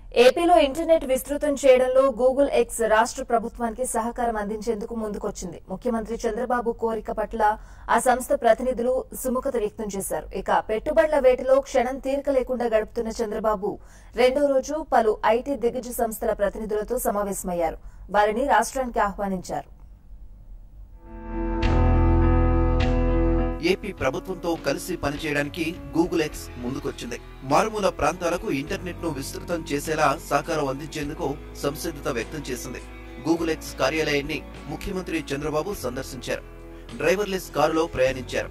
ఏపీలో ఇంటర్నెట్ విస్తృతం చేయడంలో గూగుల్ ఎక్స్ రాష్ట్ర ప్రభుత్వానికి సహకారం అందించేందుకు ముందుకొచ్చింది ముఖ్యమంత్రి చంద్రబాబు కోరిక పట్ల ఆ సంస్థ ప్రతినిధులు సుముఖత వ్యక్తం చేశారు ఇక పెట్టుబడుల వేటలో క్షణం తీరిక లేకుండా గడుపుతున్న చంద్రబాబు రెండో రోజు పలు ఐటీ దిగ్గజ సంస్థల ప్రతినిధులతో సమావేశమయ్యారు వారిని రాష్ట్రానికి ఆహ్వానించారు ఏపీ ప్రభుత్వంతో కలిసి పనిచేయడానికి గూగుల్ ఎక్స్ ముందుకొచ్చింది మారుమూల ప్రాంతాలకు ఇంటర్నెట్ ను విస్తృతం చేసేలా సహకారం అందించేందుకు సంసిద్ధత వ్యక్తం చేసింది గూగుల్ ఎక్స్ కార్యాలయాన్ని ముఖ్యమంత్రి చంద్రబాబు సందర్శించారు డ్రైవర్లెస్ కారులో ప్రయాణించారు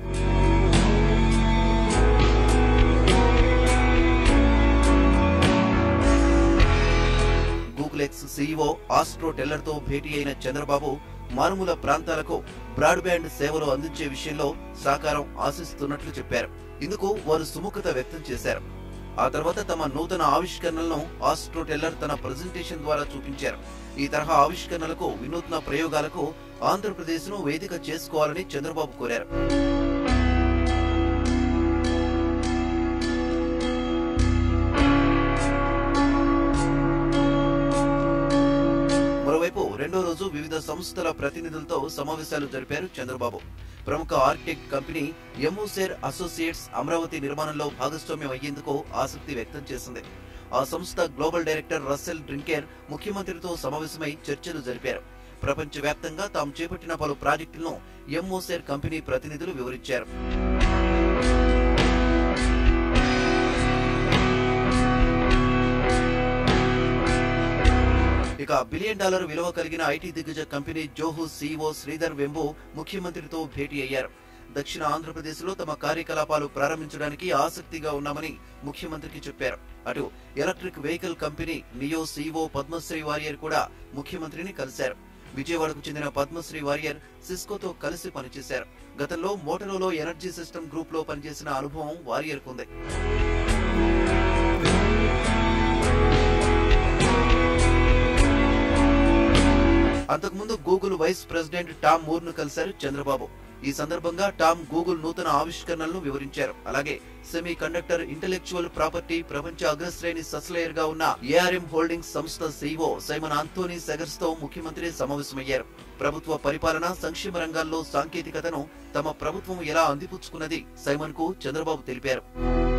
Google X CEO Astro Teller తో భేటీ అయిన చంద్రబాబు మారుమూల ప్రాంతాలకు బ్రాడ్బ్యాండ్ సేవలు అందించే విషయంలో సహకారం ఆశిస్తున్నట్లు చెప్పారు ఇందుకు వారు సుముఖత వ్యక్తం చేశారు ఆ తర్వాత తమ నూతన ఆవిష్కరణలను ఆస్ట్రో టెల్లర్ తన ప్రజెంటేషన్ ద్వారా చూపించారు ఈ తరహా ఆవిష్కరణలకు వినూత్న ప్రయోగాలకు ఆంధ్రప్రదేశ్ ను వేదిక చేసుకోవాలని చంద్రబాబు కోరారు మరోవైపు రెండో రోజు వివిధ సంస్థల ప్రతినిధులతో సమావేశాలు జరిపారు చంద్రబాబు ప్రముఖ ఆర్కిటెక్ట్ కంపెనీ ఎమోసేర్ అసోసియేట్స్ అమరావతి నిర్మాణంలో భాగస్వామ్యం అయ్యేందుకు ఆసక్తి వ్యక్తం చేసింది ఆ సంస్థ గ్లోబల్ డైరెక్టర్ రస్సెల్ డ్రింకేర్ ముఖ్యమంత్రితో సమావేశమై చర్చలు జరిపారు ప్రపంచవ్యాప్తంగా తాము చేపట్టిన పలు ప్రాజెక్టులను ఎంఓసేర్ కంపెనీ ప్రతినిధులు వివరించారు ఇక బిలియన్ డాలర్ విలువ కలిగిన ఐటీ దిగ్గజ company Zoho CEO Sridhar Vembu ముఖ్యమంత్రితో భేటీ అయ్యారు దక్షిణ ఆంధ్రప్రదేశ్ లో తమ కార్యకలాపాలు ప్రారంభించడానికి ఆసక్తిగా ఉన్నామని ముఖ్యమంత్రికి చెప్పారు అటు electric vehicle company Nio CEO Padmasree Warrior కూడా ముఖ్యమంత్రిని కలిశారు విజయవాడకు చెందిన పద్మశ్రీ వారియర్ సిస్కోతో కలిసి పనిచేశారు గతంలో మోటరోలో ఎనర్జీ సిస్టమ్ గ్రూప్ లో పనిచేసిన అనుభవం వారియర్కు ఉంది అంతకుముందు Google vice president Tom Moore ను కలిశారు చంద్రబాబు ఈ సందర్భంగా టామ్ గూగుల్ నూతన ఆవిష్కరణలను వివరించారు అలాగే సెమీ కండక్టర్ ఇంటెలెక్చువల్ ప్రాపర్టీ ప్రపంచ అగ్రశ్రేణి సస్లయర్ గా ఉన్న ఏఆర్ఎం హోల్డింగ్స్ సంస్థ సీఈఓ సైమన్ ఆంటోనీ సెగర్స్ తో ముఖ్యమంత్రి సమావేశమయ్యారు ప్రభుత్వ పరిపాలన సంక్షేమ రంగాల్లో సాంకేతికతను తమ ప్రభుత్వం ఎలా అందిపుచ్చుకున్నది సైమన్ కు చంద్రబాబు తెలిపారు